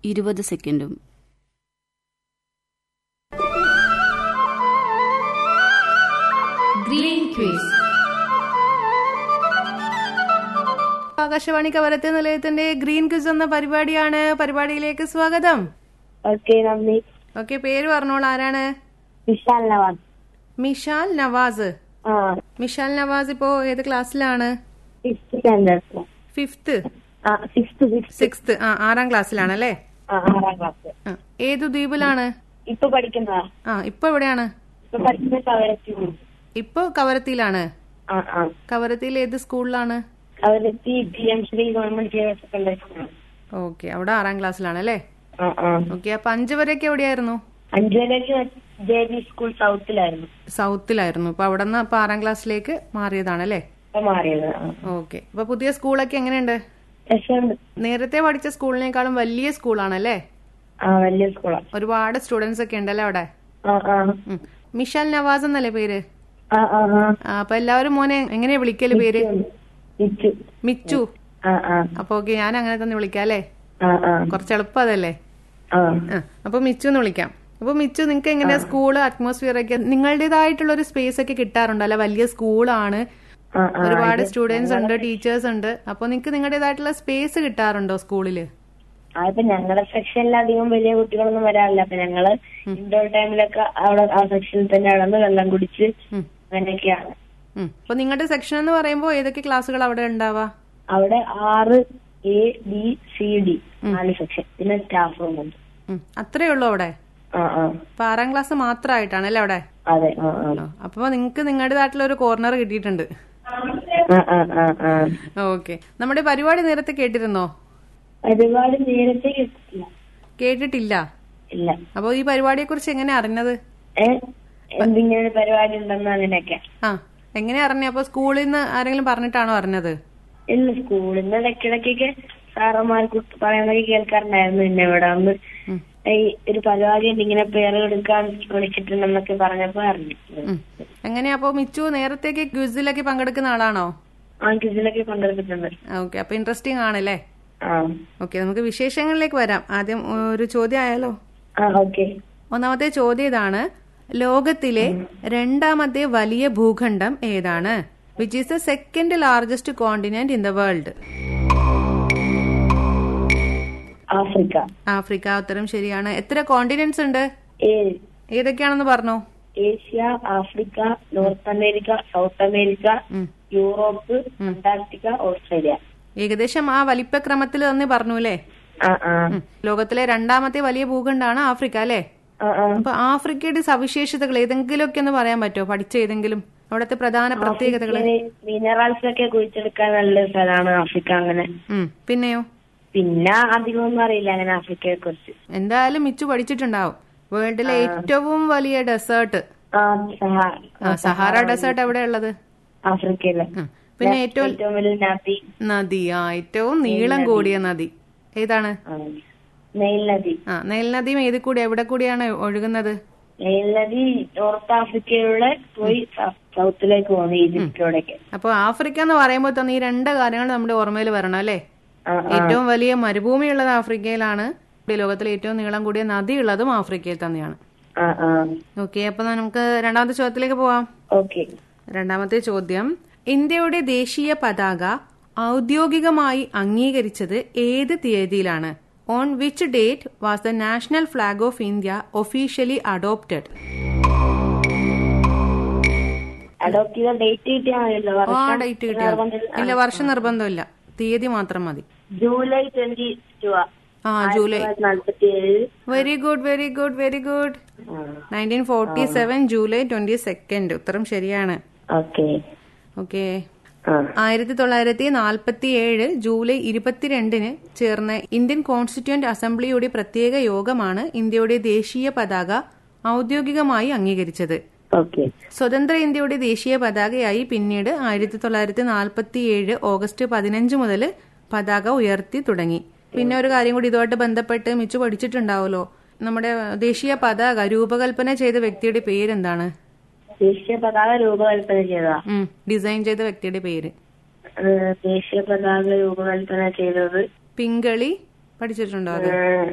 ഇരുപത് സെക്കൻഡും green quiz Akashvani Kavaratti നിലയത്തിന്റെ ഗ്രീൻ ക്വിസ് എന്ന പരിപാടിയാണ് പരിപാടിയിലേക്ക് സ്വാഗതം ഓക്കെ നന്ദി ഓക്കെ പേര് പറഞ്ഞോളൂ ആരാണ് വിശാൽ നവാസ് മിഷാൽ നവാസ് ആ മിഷാൽ നവാസ് ഇപ്പോ ഏത് ക്ലാസ്സിലാണ് സിക്സ് സ്റ്റാൻഡേർഡ് ഫിഫ്ത്ത് ആ സിക്സ് സിക്സ് സിക്സ്ത് ആ ആറാം ക്ലാസ്സിലാണ് അല്ലേ ആ ആറാം ക്ലാസ് ആ, ഏതു ദ്വീപിലാണ് ഇപ്പൊ പഠിക്കുന്നതാ ആ ഇപ്പൊ എവിടെയാണ് ഇപ്പൊ പഠിക്കുന്ന കവരത്തി ഇപ്പൊ കവരത്തിയിലാണ് ആ ആ കവരത്തിയിൽ ഏത് സ്കൂളിലാണ് Kavaratti P M Shri government senior secondary school okay അവിടെ ആറാം ക്ലാസ്സിലാണ് അല്ലേ ആ ആ ഓക്കെ അപ്പൊ അഞ്ചു വരെയൊക്കെ എവിടെയായിരുന്നു അഞ്ചുവരേക്ക് ജെ ബി സ്കൂൾ സൗത്തിലായിരുന്നു സൗത്തിലായിരുന്നു അപ്പൊ അവിടെ നിന്ന് അപ്പൊ ആറാം ക്ലാസ്സിലേക്ക് മാറിയതാണ് അല്ലേ ഇപ്പൊ മാറിയത് ആ ഓക്കെ അപ്പൊ പുതിയ സ്കൂളൊക്കെ എങ്ങനെയുണ്ട് രസമുണ്ട് നേരത്തെ പഠിച്ച സ്കൂളിനേക്കാളും വലിയ സ്കൂളാണല്ലേ ആ വലിയ സ്കൂളാ ഒരുപാട് സ്റ്റുഡൻസ് ഒക്കെ ഉണ്ടല്ലേ അവിടെ ആ ആ ഉം. മിഷാൽ നവാസ് എന്നല്ലേ പേര് ആ ആ ആ ആ, അപ്പൊ എല്ലാവരും മോനെ എങ്ങനെയാ വിളിക്കല് പേര് ഇച്ചു മിച്ചു ആ ആ അപ്പൊ ഓക്കെ ഞാൻ അങ്ങനെ തന്നെ വിളിക്കാം അല്ലേ ആ ആ കുറച്ച് എളുപ്പം അതല്ലേ ആ ആ അപ്പൊ മിച്ചു എന്ന് വിളിക്കാം അപ്പൊ മിച്ചു നിങ്ങൾക്ക് എങ്ങനെയാ സ്കൂള് അറ്റ്മോസ്ഫിയർ ഒക്കെ നിങ്ങളുടേതായിട്ടുള്ള ഒരു സ്പേസ് ഒക്കെ കിട്ടാറുണ്ടോ അല്ലെ വലിയ സ്കൂളാണ് ആ ആ ഒരുപാട് സ്റ്റുഡൻസ് ഉണ്ട് ടീച്ചേഴ്സ് ഉണ്ട് അപ്പൊ നിങ്ങൾക്ക് നിങ്ങളുടേതായിട്ടുള്ള സ്പേസ് കിട്ടാറുണ്ടോ സ്കൂളില് ആ ഇപ്പൊ ഞങ്ങളുടെ സെക്ഷനിൽ അധികം വലിയ കുട്ടികളൊന്നും വരാറില്ല അപ്പൊ ഞങ്ങള് ഇൻഡോർ ടൈമിലൊക്കെ അവിടെ ആ സെക്ഷനിൽ തന്നെ നടന്ന് വെള്ളം കുടിച്ച് ഉം. അങ്ങനെയൊക്കെയാണ് ഉം. അപ്പൊ നിങ്ങളുടെ സെക്ഷൻ എന്ന് പറയുമ്പോൾ ഏതൊക്കെ ക്ലാസ്സുകൾ അവിടെ ഉണ്ടാവാ അവിടെ ആറ് എ ബി സി ഡി നാല് സെക്ഷൻ പിന്നെ സ്റ്റാഫ് റൂം ഉണ്ട് ഉം. അത്രേ ഉള്ളൂ അവിടെ ആ ആ അപ്പൊ ആറാം ക്ലാസ് മാത്രമായിട്ടാണ് അല്ലേ അവിടെ അതെ ആ ആ ആ, അപ്പൊ നിങ്ങൾക്ക് നിങ്ങളുടേതായിട്ടുള്ള ഒരു കോർണർ കിട്ടിയിട്ടുണ്ട് ആ ആ ആ ആ ഓക്കെ നമ്മുടെ പരിപാടി നേരത്തെ കേട്ടിരുന്നോ ഒരുപാട് നേരത്തെ കിട്ടില്ല കേട്ടിട്ടില്ല ഇല്ല അപ്പൊ ഈ പരിപാടിയെ കുറിച്ച് എങ്ങനെ അറിഞ്ഞത് ഏ എന്തിങ്ങനെ ഒരു പരിപാടി ഉണ്ടെന്ന് അങ്ങനെയൊക്കെ ആ എങ്ങനെ അറിഞ്ഞ അപ്പൊ സ്കൂളിൽ നിന്ന് ആരെങ്കിലും പറഞ്ഞിട്ടാണോ അറിഞ്ഞത് ഇല്ല സ്കൂളിൽ നിന്ന് ഇടയ്ക്കിടയ്ക്കൊക്കെ സാറന്മാർ പറയുന്നതൊക്കെ കേൾക്കാറുണ്ടായിരുന്നു പിന്നെ ഇവിടെ വന്ന് ഉം. ഈ ഒരു പരിപാടി ഉണ്ട് ഇങ്ങനെ പേര് എടുക്കാൻ വിളിച്ചിട്ടുണ്ടെന്നൊക്കെ പറഞ്ഞപ്പോ അറിഞ്ഞു ഉം. എങ്ങനെയാ അപ്പൊ മിച്ചു നേരത്തേക്ക് ക്വിസിലൊക്കെ പങ്കെടുക്കുന്ന ആളാണോ ആ ക്വിസിലൊക്കെ പങ്കെടുത്തിട്ടുണ്ട് ഓക്കെ അപ്പൊ ഇൻട്രസ്റ്റിംഗ് ആണല്ലേ ആ ഓക്കെ നമുക്ക് വിശേഷങ്ങളിലേക്ക് വരാം ആദ്യം ഒരു ചോദ്യം ആയാലോ ആ ഓക്കെ ഒന്നാമത്തെ ചോദ്യം ഇതാണ് ലോകത്തിലെ രണ്ടാമത്തെ വലിയ ഭൂഖണ്ഡം ഏതാണ് which is the second largest continent in the world Africa Africa ഉത്തരം ശരിയാണ് എത്ര കോണ്ടിനെന്റ്സ് ഉണ്ട് ഏഴ് ഏതൊക്കെയാണെന്ന് പറഞ്ഞോ Asia Africa North America South America ഉം. യൂറോപ്പ് അന്റാർട്ടിക്ക ഓസ്ട്രേലിയ ഏകദേശം ആ വലിപ്പക്രമത്തിൽ തന്നെ പറഞ്ഞു അല്ലേ ആ ആ ഉം. ലോകത്തിലെ രണ്ടാമത്തെ വലിയ ഭൂഖണ്ഡമാണ് ആഫ്രിക്ക അല്ലേ ആ ആ അപ്പൊ ആഫ്രിക്കയുടെ സവിശേഷതകൾ ഏതെങ്കിലുമൊക്കെ ഒന്ന് പറയാൻ പറ്റുമോ പഠിച്ച ഏതെങ്കിലും അവിടുത്തെ പ്രധാന പ്രത്യേകതകൾ മിനറൽസ് ഒക്കെ കുഴിച്ചെടുക്കാൻ നല്ല സ്ഥലമാണ് ആഫ്രിക്ക അങ്ങനെ ഉം പിന്നെയോ പിന്നെ അധികമൊന്നും അറിയില്ല അങ്ങനെ ആഫ്രിക്കയെ കുറിച്ച് എന്തായാലും മിച്ചു പഠിച്ചിട്ടുണ്ടാവും വേൾഡിലെ ഏറ്റവും വലിയ ഡെസേർട്ട് ആ സഹ- ആ സഹാറ ഡെസേർട്ട് എവിടെയാ ഉള്ളത് ആഫ്രിക്കയിലെ ഉം. പിന്നെ ഏറ്റവും ഏറ്റവും വലിയ നദി നദി ആ ഏറ്റവും നീളം കൂടിയ നദി ഏതാണ് ആ, നൈൽ നദി ആ നെയിൽ നദിയും ഏത് കൂടി എവിടെ കൂടിയാണ് ഒഴുകുന്നത് നൈൽ നദി നോർത്ത് ആഫ്രിക്കയിലൂടെ പോയി സ- സൗത്തിലേക്ക് പോകുന്നു ഈജിപ്തിലൂടെയൊക്കെ അപ്പൊ ആഫ്രിക്ക എന്ന് പറയുമ്പോൾ തന്നെ ഈ രണ്ട് കാര്യങ്ങൾ നമ്മുടെ ഓർമ്മയിൽ വരണം അല്ലേ ആ ആ ഏറ്റവും വലിയ മരുഭൂമി ഉള്ളത് ആഫ്രിക്കയിലാണ് ഈ ലോകത്തിലെ ഏറ്റവും നീളം കൂടിയ നദി ഉള്ളതും ആഫ്രിക്കയിൽ തന്നെയാണ് ആ ആ ഓക്കെ അപ്പൊ നമുക്ക് രണ്ടാമത്തെ ചോദ്യത്തിലേക്ക് പോവാം ഓക്കെ രണ്ടാമത്തെ ചോദ്യം ഇന്ത്യയുടെ ദേശീയ പതാക ഔദ്യോഗികമായി അംഗീകരിച്ചത് ഏത് തീയതിയിലാണ് on which date was the national flag of India officially adopted adopt ചെയ്ത ഡേറ്റ് കിട്ടിയാൽ മതിയല്ലോ ആ വർഷം ഡേറ്റ് കിട്ടിയാൽ ഇല്ല വർഷം നിർബന്ധമില്ല തീയതി മാത്രം മതി ജൂലൈ ട്വന്റി ടു ആ ജൂലൈ നാൽപ്പത്തി ഏഴ് very good very good very good nineteen forty seven July twenty second ഉത്തരം ശരിയാണ് ഓക്കെ ഓക്കെ ആ ആയിരത്തി തൊള്ളായിരത്തി നാൽപ്പത്തി ഏഴ് ജൂലൈ ഇരുപത്തിരണ്ടിന് ചേർന്ന ഇന്ത്യൻ കോൺസ്റ്റിറ്റ്യൂന്റ് അസംബ്ലിയുടെ പ്രത്യേക യോഗമാണ് ഇന്ത്യയുടെ ദേശീയ പതാക ഔദ്യോഗികമായി അംഗീകരിച്ചത് ഓക്കെ സ്വതന്ത്ര ഇന്ത്യയുടെ ദേശീയ പതാകയായി പിന്നീട് ആയിരത്തി തൊള്ളായിരത്തി നാൽപ്പത്തി ഏഴ് ഓഗസ്റ്റ് പതിനഞ്ച് മുതൽ പതാക ഉയർത്തി തുടങ്ങി പിന്നെ ഒരു കാര്യം കൂടി ഇതുമായിട്ട് ബന്ധപ്പെട്ട് മിച്ചു പഠിച്ചിട്ടുണ്ടാവുമല്ലോ നമ്മുടെ ദേശീയ പതാക രൂപകൽപ്പന ചെയ്ത വ്യക്തിയുടെ പേരെന്താണ് ദേശീയ പതാക രൂപകൽപ്പന ചെയ്തതാ ഉം, ഡിസൈൻ ചെയ്ത വ്യക്തിയുടെ പേര് ഏഹ് ദേശീയ പതാക രൂപകൽപ്പന ചെയ്തത് പിങ്കളി പഠിച്ചിട്ടുണ്ടോ അത് ഏഹ്